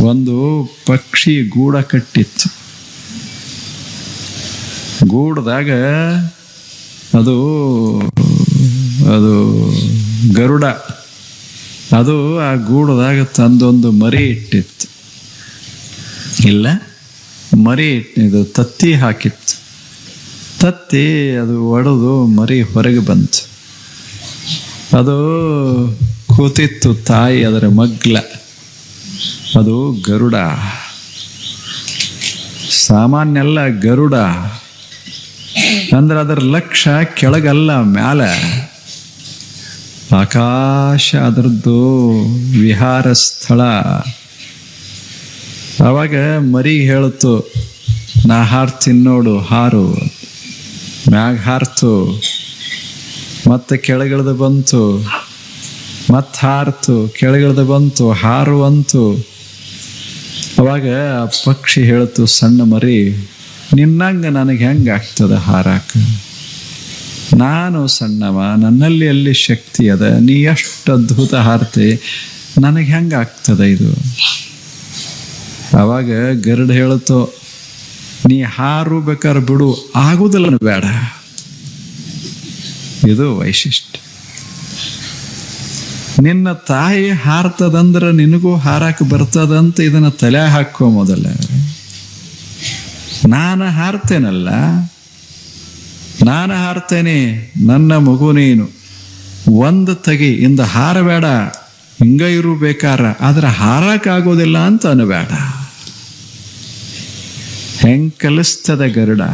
ಒಂದು ಪಕ್ಷಿ ಗೂಡ ಕಟ್ಟಿತ್ತು ಗೂಡದಾಗ ಅದು ಅದು ಗರುಡ ಅದು ಆ ಗೂಡದಾಗ ತಂದೊಂದು ಮರಿ ಇಟ್ಟಿತ್ತು ಇಲ್ಲ ಮರಿ ಇಟ್- ಇದು ತತ್ತಿ ಹಾಕಿತ್ತು ತತ್ತಿ ಅದು ಒಡೆದು ಮರಿ ಹೊರಗೆ ಬಂತು ಅದು ಕೂತಿತ್ತು ತಾಯಿ ಅದರ ಮಗ್ಲ ಅದು ಗರುಡ ಸಾಮಾನ್ಯ ಅಲ್ಲ ಗರುಡ ಅಂದ್ರೆ ಅದರ ಲಕ್ಷ್ಯ ಕೆಳಗಲ್ಲ ಮ್ಯಾಲ ಆಕಾಶ ಅದರದ್ದು ವಿಹಾರ ಸ್ಥಳ ಅವಾಗ ಮರಿ ಹೇಳ್ತು ನಾ ಹಾರ್ತೀನಿ ನೋಡು ಹಾರು ಮ್ಯಾಗ ಹಾರ್ತು ಮತ್ತೆ ಕೆಳಗಿಳ್ದು ಬಂತು ಮತ್ತೆ ಹಾರ್ತು ಕೆಳಗಿಳ್ದು ಬಂತು ಹಾರು ಅಂತು ಅವಾಗ ಆ ಪಕ್ಷಿ ಹೇಳ್ತು ಸಣ್ಣ ಮರಿ ನಿನ್ನಂಗ ನನಗೆ ಹೆಂಗೆ ಆಗ್ತದ ಹಾರಾಕ ನಾನು ಸಣ್ಣವ ನನ್ನಲ್ಲಿ ಎಲ್ಲಿ ಶಕ್ತಿ ಅದ ನೀ ಎಷ್ಟು ಅದ್ಭುತ ಹಾರ್ತಿ ನನಗೆ ಹೆಂಗೆ ಆಗ್ತದ ಇದು ಅವಾಗ ಗರುಡ ಹೇಳುತ್ತೋ ನೀ ಹಾರು ಬೇಕಾದ್ರೆ ಬಿಡು ಆಗುದಿಲ್ಲ ಬೇಡ ಇದು ವೈಶಿಷ್ಟ್ಯ ನಿನ್ನ ತಾಯಿ ಹಾರ್ತದಂದ್ರೆ ನಿನಗೂ ಹಾರಾಕ ಬರ್ತದಂತ ಇದನ್ನ ತಲೆ ಹಾಕೋ ಮೊದಲ ನಾನು ಹಾರ್ತೇನಲ್ಲ ನಾನು ಹಾರ್ತೇನೆ ನನ್ನ ಮಗು ನೀನು ಒಂದು ತಗಿ ಇಂದ ಹಾರಬೇಡ ಹಿಂಗ ಇರು ಬೇಕಾರ ಆದ್ರೆ ಹಾರಕ್ಕಾಗೋದಿಲ್ಲ ಅಂತ ಅನ್ಬೇಡ ಹೆಂಗ್ ಕಲಿಸ್ತದ ಗರುಡ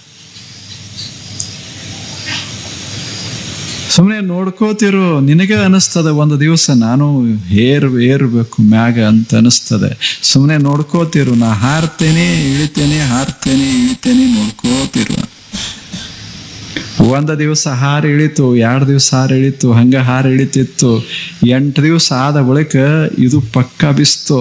ಸುಮ್ಮನೆ ನೋಡ್ಕೋತಿರು ನಿನಗೆ ಅನಿಸ್ತದ ಒಂದು ದಿವಸ ನಾನು ಏರ್ ಏರ್ಬೇಕು ಮ್ಯಾಗ ಅಂತ ಅನಿಸ್ತದೆ ಸುಮ್ಮನೆ ನೋಡ್ಕೋತಿರು ನಾ ಹಾರ್ತೇನೆ ಇಳಿತೇನೆ ಹಾರ್ತೇನೆ ಇಳಿತೇನೆ ನೋಡ್ಕೋತಿರು ಒಂದು ದಿವಸ ಹಾರು ಇಳಿತು ಎರಡು ದಿವಸ ಹಾರು ಇಳಿತು ಹಂಗ ಹಾರು ಇಳಿತಿತ್ತು ಎಂಟು ದಿವಸ ಆದ ಬಳಿಕ ಇದು ಪಕ್ಕ ಬಿಸ್ತು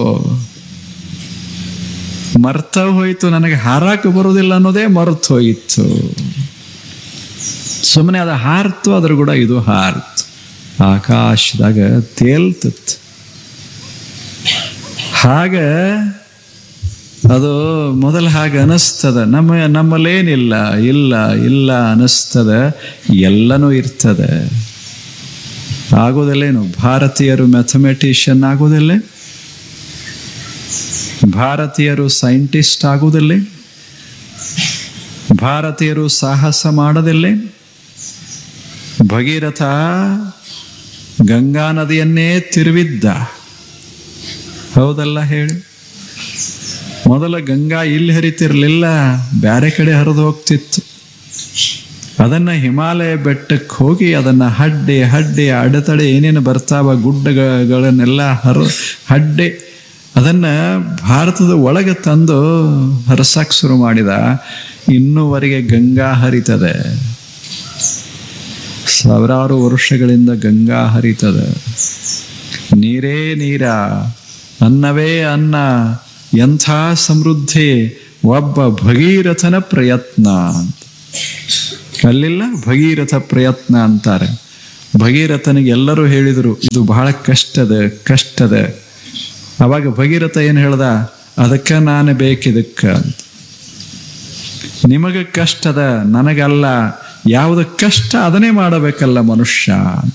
ಮರ್ತ ಹೋಯ್ತು ನನಗೆ ಹಾರಾಕ ಬರೋದಿಲ್ಲ ಅನ್ನೋದೇ ಮರ್ತು ಹೋಯಿತು ಸುಮ್ಮನೆ ಅದು ಹಾರ್ತು ಅದ್ರ ಕೂಡ ಇದು ಹಾರ್ತು ಆಕಾಶದಾಗ ತೇಲ್ತಿತ್ತು ಹಾಗ ಅದು ಮೊದಲು ಹಾಗೆ ಅನಿಸ್ತದ ನಮ್ಮ ನಮ್ಮಲ್ಲೇನಿಲ್ಲ ಇಲ್ಲ ಇಲ್ಲ ಅನಿಸ್ತದ ಎಲ್ಲನೂ ಇರ್ತದೆ ಆಗೋದಿಲ್ಲೇನು ಭಾರತೀಯರು ಮ್ಯಾಥಮೆಟಿಷಿಯನ್ ಆಗೋದಿಲ್ಲ ಭಾರತೀಯರು ಸೈಂಟಿಸ್ಟ್ ಆಗುವುದಿಲ್ಲ ಭಾರತೀಯರು ಸಾಹಸ ಮಾಡೋದಿಲ್ಲ ಭಗೀರಥ ಗಂಗಾ ನದಿಯನ್ನೇ ತಿರುವಿದ್ದ ಹೌದಲ್ಲ ಹೇಳಿ ಮೊದಲ ಗಂಗಾ ಇಲ್ಲಿ ಹರಿತಿರ್ಲಿಲ್ಲ ಬ್ಯಾರೆ ಕಡೆ ಹರಿದು ಹೋಗ್ತಿತ್ತು ಅದನ್ನ ಹಿಮಾಲಯ ಬೆಟ್ಟಕ್ಕೆ ಹೋಗಿ ಅದನ್ನ ಹಡ್ಡೆ ಹಡ್ಡೆ ಅಡೆತಡೆ ಏನೇನು ಬರ್ತಾವ ಗುಡ್ಡಗಳನ್ನೆಲ್ಲ ಹರ ಹಡ್ಡೆ ಅದನ್ನ ಭಾರತದ ಒಳಗೆ ತಂದು ಹರಸಕ್ ಶುರು ಮಾಡಿದ ಇನ್ನೂವರೆಗೆ ಗಂಗಾ ಹರಿತದೆ ಸಾವಿರಾರು ವರ್ಷಗಳಿಂದ ಗಂಗಾ ಹರಿತದೆ ನೀರೇ ನೀರ ಅನ್ನವೇ ಅನ್ನ ಎಂಥ ಸಮೃದ್ಧಿ ಒಬ್ಬ ಭಗೀರಥನ ಪ್ರಯತ್ನ ಅಂತ ಅಲ್ಲಿಲ್ಲ ಭಗೀರಥ ಪ್ರಯತ್ನ ಅಂತಾರೆ ಭಗೀರಥನಿಗೆ ಎಲ್ಲರೂ ಹೇಳಿದರು ಇದು ಬಹಳ ಕಷ್ಟದ ಕಷ್ಟದ ಅವಾಗ ಭಗೀರಥ ಏನು ಹೇಳ್ದ ಅದಕ್ಕೆ ನಾನು ಬೇಕಿದಕ್ಕ ಅಂತ ನಿಮಗೆ ಕಷ್ಟದ ನನಗಲ್ಲ ಯಾವುದು ಕಷ್ಟ ಅದನ್ನೇ ಮಾಡಬೇಕಲ್ಲ ಮನುಷ್ಯ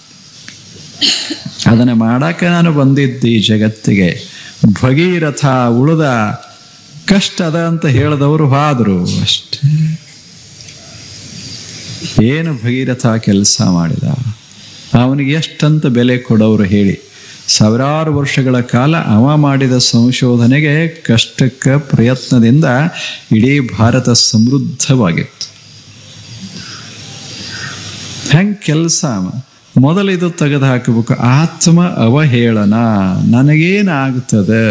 ಅದನ್ನ ಮಾಡಕ್ಕೆ ನಾನು ಬಂದಿದ್ದೆ ಈ ಜಗತ್ತಿಗೆ ಭಗೀರಥ ಉಳಿದ ಕಷ್ಟ ಅದ ಅಂತ ಹೇಳಿದವರು ಹಾದರು ಅಷ್ಟೇ ಏನು ಭಗೀರಥ ಕೆಲಸ ಮಾಡಿದ ಅವನಿಗೆ ಎಷ್ಟಂತ ಬೆಲೆ ಕೊಡೋರು ಹೇಳಿ ಸಾವಿರಾರು ವರ್ಷಗಳ ಕಾಲ ಅವ ಮಾಡಿದ ಸಂಶೋಧನೆಗೆ ಕಷ್ಟಕ್ಕೆ ಪ್ರಯತ್ನದಿಂದ ಇಡೀ ಭಾರತ ಸಮೃದ್ಧವಾಗಿತ್ತು ಹೆಂಗ್ ಕೆಲಸ ಮೊದಲು ಇದು ತೆಗೆದು ಹಾಕಬೇಕು ಆತ್ಮ ಅವಹೇಳನ ನನಗೇನಾಗ್ತದೆ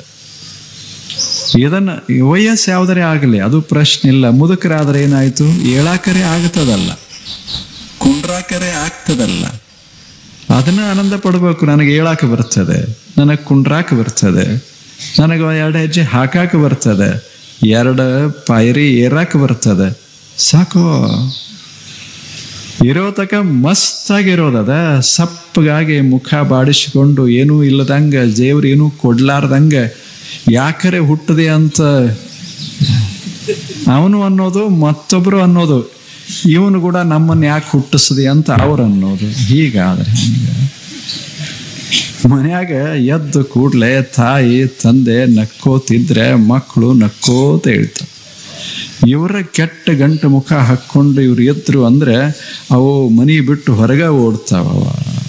ಇದನ್ನ ವಯಸ್ಸು ಯಾವುದರೇ ಆಗಲಿ ಅದು ಪ್ರಶ್ನೆ ಇಲ್ಲ ಮುದುಕರಾದ್ರೆ ಏನಾಯ್ತು ಏಳಾಕರೆ ಆಗ್ತದಲ್ಲ ಕುಂಡ್ರಾಕರೆ ಆಗ್ತದಲ್ಲ ಅದನ್ನ ಆನಂದ ಪಡ್ಬೇಕು ನನಗೆ ಏಳಾಕ ಬರ್ತದೆ ನನಗೆ ಕುಂಡ್ರಾಕ ಬರ್ತದೆ ನನಗೆ ಎರಡು ಹೆಜ್ಜೆ ಹಾಕಾಕ ಬರ್ತದೆ ಎರಡು ಪಾಯರಿ ಏರಾಕ ಬರ್ತದೆ ಸಾಕು ಇರೋ ತಕ ಮಸ್ತಾಗಿರೋದದ ಸಪ್ಪಗಾಗಿ ಮುಖ ಬಾಡಿಸಿಕೊಂಡು ಏನೂ ಇಲ್ಲದಂಗ ಜೇವ್ರು ಏನೂ ಕೊಡ್ಲಾರ್ದಂಗ ಯಾಕರೆ ಹುಟ್ಟದೆ ಅಂತ ಅವನು ಅನ್ನೋದು ಮತ್ತೊಬ್ರು ಅನ್ನೋದು ಇವನು ಕೂಡ ನಮ್ಮನ್ನು ಯಾಕೆ ಹುಟ್ಟಿಸದೆ ಅಂತ ಅವ್ರು ಅನ್ನೋದು ಹೀಗಾದ್ರೆ ಹಂಗೆ ಮನ್ಯಾಗ ಎದ್ದು ಕೂಡ್ಲೆ ತಾಯಿ ತಂದೆ ನಕ್ಕೋತಿದ್ರೆ ಮಕ್ಕಳು ನಕ್ಕೋತ ಹೇಳ್ತಾರೆ ಇವರ ಕೆಟ್ಟ ಗಂಟು ಮುಖ ಹಾಕ್ಕೊಂಡು ಇವ್ರು ಎದ್ರು ಅಂದ್ರೆ ಅವು ಮನಿ ಬಿಟ್ಟು ಹೊರಗೆ ಓಡ್ತಾವ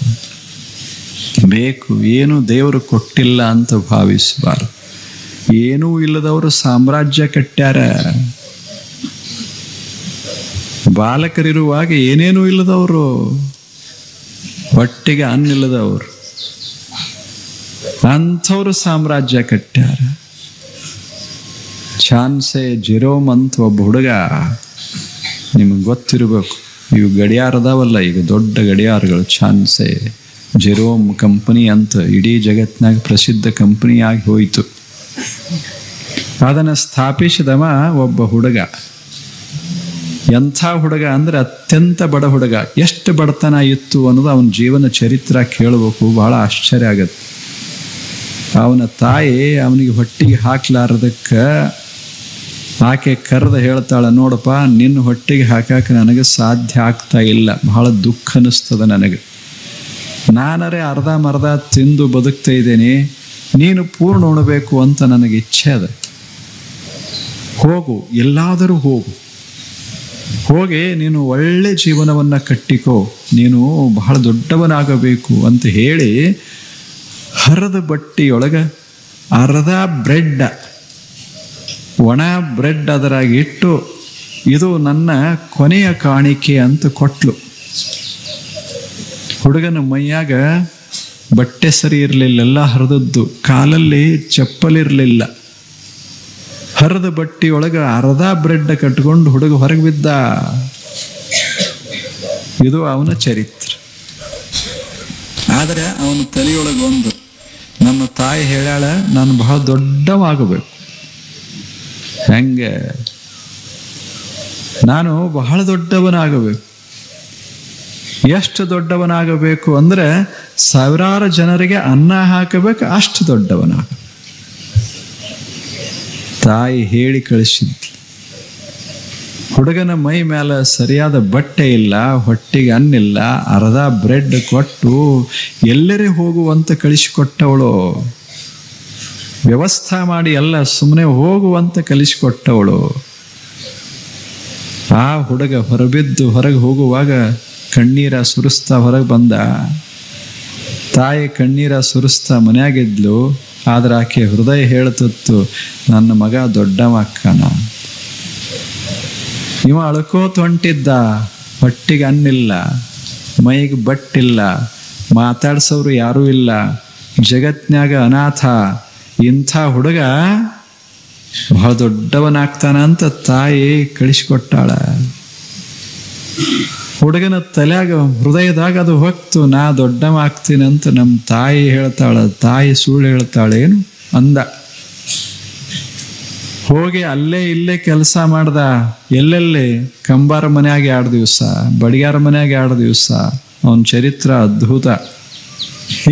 ಬೇಕು ಏನು ದೇವರು ಕೊಟ್ಟಿಲ್ಲ ಅಂತ ಭಾವಿಸಬಾರ್ದು ಏನೂ ಇಲ್ಲದವರು ಸಾಮ್ರಾಜ್ಯ ಕಟ್ಟ್ಯಾರ ಬಾಲಕರಿರುವಾಗ ಏನೇನೂ ಇಲ್ಲದವರು ಹೊಟ್ಟೆಗೆ ಅನ್ನಿಲ್ಲದವರು ಅಂಥವ್ರು ಸಾಮ್ರಾಜ್ಯ ಕಟ್ಟ್ಯಾರ ಚಾನ್ಸೆ ಜಿರೋಮ್ ಅಂತ ಒಬ್ಬ ಹುಡುಗ ನಿಮಗೆ ಗೊತ್ತಿರಬೇಕು ಇವು ಗಡಿಯಾರದವಲ್ಲ ಈಗ ದೊಡ್ಡ ಗಡಿಯಾರಗಳು ಚಾನ್ಸೆ ಜೆರೋಮ್ ಕಂಪನಿ ಅಂತ ಇಡೀ ಜಗತ್ತಿನಾಗ ಪ್ರಸಿದ್ಧ ಕಂಪನಿ ಆಗಿ ಹೋಯಿತು ಅದನ್ನು ಸ್ಥಾಪಿಸಿದವ ಒಬ್ಬ ಹುಡುಗ ಎಂಥ ಹುಡುಗ ಅಂದ್ರೆ ಅತ್ಯಂತ ಬಡ ಹುಡುಗ ಎಷ್ಟು ಬಡತನ ಇತ್ತು ಅನ್ನೋದು ಅವನ ಜೀವನ ಚರಿತ್ರ ಕೇಳಬೇಕು ಬಹಳ ಆಶ್ಚರ್ಯ ಆಗತ್ತೆ ಅವನ ತಾಯಿ ಅವನಿಗೆ ಹೊಟ್ಟಿಗೆ ಹಾಕ್ಲಾರದಕ್ಕೆ ಆಕೆ ಕರೆದ ಹೇಳ್ತಾಳ ನೋಡಪ್ಪ ನಿನ್ನ ಹೊಟ್ಟಿಗೆ ಹಾಕಾಕ ನನಗೆ ಸಾಧ್ಯ ಆಗ್ತಾ ಇಲ್ಲ ಬಹಳ ದುಃಖ ಅನಿಸ್ತದ ನನಗೆ ನಾನರೇ ಅರ್ಧ ಮರ್ಧ ತಿಂದು ಬದುಕ್ತಾ ಇದ್ದೇನೆ ನೀನು ಪೂರ್ಣ ಉಣಬೇಕು ಅಂತ ನನಗೆ ಇಚ್ಛೆ ಅದ ಹೋಗು ಎಲ್ಲಾದರೂ ಹೋಗು ಹೋಗಿ ನೀನು ಒಳ್ಳೆ ಜೀವನವನ್ನ ಕಟ್ಟಿಕೋ ನೀನು ಬಹಳ ದೊಡ್ಡವನಾಗಬೇಕು ಅಂತ ಹೇಳಿ ಹರದ ಬಟ್ಟಿಯೊಳಗ ಅರ್ಧ ಬ್ರೆಡ್ ಒಣ ಬ್ರೆಡ್ ಅದರಾಗಿ ಇಟ್ಟು ಇದು ನನ್ನ ಕೊನೆಯ ಕಾಣಿಕೆ ಅಂತ ಕೊಟ್ಲು ಹುಡುಗನ ಮೈಯಾಗ ಬಟ್ಟೆ ಸರಿ ಇರಲಿಲ್ಲ ಎಲ್ಲ ಹರಿದದ್ದು ಕಾಲಲ್ಲಿ ಚಪ್ಪಲಿರಲಿಲ್ಲ ಹರಿದ ಬಟ್ಟಿಯೊಳಗ ಅರ್ಧ ಬ್ರೆಡ್ ಕಟ್ಕೊಂಡು ಹುಡುಗ ಹೊರಗೆ ಬಿದ್ದ ಇದು ಅವನ ಚರಿತ್ರೆ ಆದರೆ ಅವನ ತಲೆಯೊಳಗೆ ಒಂದು ನನ್ನ ತಾಯಿ ಹೇಳ್ಯಾಳ ನಾನು ಬಹಳ ದೊಡ್ಡವಾಗಬೇಕು ಹೆಂಗೆ ನಾನು ಬಹಳ ದೊಡ್ಡವನಾಗಬೇಕು ಎಷ್ಟು ದೊಡ್ಡವನಾಗಬೇಕು ಅಂದ್ರೆ ಸಾವಿರಾರು ಜನರಿಗೆ ಅನ್ನ ಹಾಕಬೇಕು ಅಷ್ಟು ದೊಡ್ಡವನಾಗ ತಾಯಿ ಹೇಳಿ ಕಳಿಸಿದ್ಲು ಹುಡುಗನ ಮೈ ಮೇಲೆ ಸರಿಯಾದ ಬಟ್ಟೆ ಇಲ್ಲ ಹೊಟ್ಟಿಗೆ ಅನ್ನಿಲ್ಲ ಅರ್ಧ ಬ್ರೆಡ್ ಕೊಟ್ಟು ಎಲ್ಲರೇ ಹೋಗುವಂತ ಕಳಿಸಿಕೊಟ್ಟವಳು ವ್ಯವಸ್ಥೆ ಮಾಡಿ ಎಲ್ಲ ಸುಮ್ಮನೆ ಹೋಗುವಂತ ಕಲಿಸಿಕೊಟ್ಟವಳು ಆ ಹುಡುಗ ಹೊರಬಿದ್ದು ಹೊರಗೆ ಹೋಗುವಾಗ ಕಣ್ಣೀರ ಸುರಿಸ್ತಾ ಹೊರಗೆ ಬಂದ ತಾಯಿ ಕಣ್ಣೀರ ಸುರಿಸ್ತಾ ಮನ್ಯಾಗಿದ್ಲು ಆದ್ರೆ ಆಕೆ ಹೃದಯ ಹೇಳ್ತಿತ್ತು ನನ್ನ ಮಗ ದೊಡ್ಡವ ಅಕ್ಕನ ಇವ ಅಳ್ಕೋತ ಹೊಂಟಿದ್ದ ಹೊಟ್ಟಿಗೆ ಅನ್ನಿಲ್ಲ ಮೈಗೆ ಬಟ್ಟಿಲ್ಲ ಮಾತಾಡ್ಸೋರು ಯಾರೂ ಇಲ್ಲ ಜಗತ್ನ್ಯಾಗ ಅನಾಥ ಇಂಥ ಹುಡುಗ ಬಹಳ ದೊಡ್ಡವನಾಗ್ತಾನ ಅಂತ ತಾಯಿ ಕಳಿಸಿಕೊಟ್ಟಾಳ ಹುಡುಗನ ತಲೆಯಾಗ ಹೃದಯದಾಗ ಅದು ಹೊಕ್ತು ನಾ ದೊಡ್ಡವ ಆಗ್ತೀನಿ ಅಂತ ನಮ್ಮ ತಾಯಿ ಹೇಳ್ತಾಳ ತಾಯಿ ಸುಳ್ಳು ಹೇಳ್ತಾಳೇನು ಅಂದ ಹೋಗಿ ಅಲ್ಲೇ ಇಲ್ಲೇ ಕೆಲಸ ಮಾಡ್ದ ಎಲ್ಲೆಲ್ಲಿ ಕಂಬಾರ ಮನ್ಯಾಗ ಎರಡು ದಿವಸ ಬಡಿಯಾರ ಮನ್ಯಾಗ ಎರಡು ದಿವಸ ಅವನ ಚರಿತ್ರ ಅದ್ಭುತ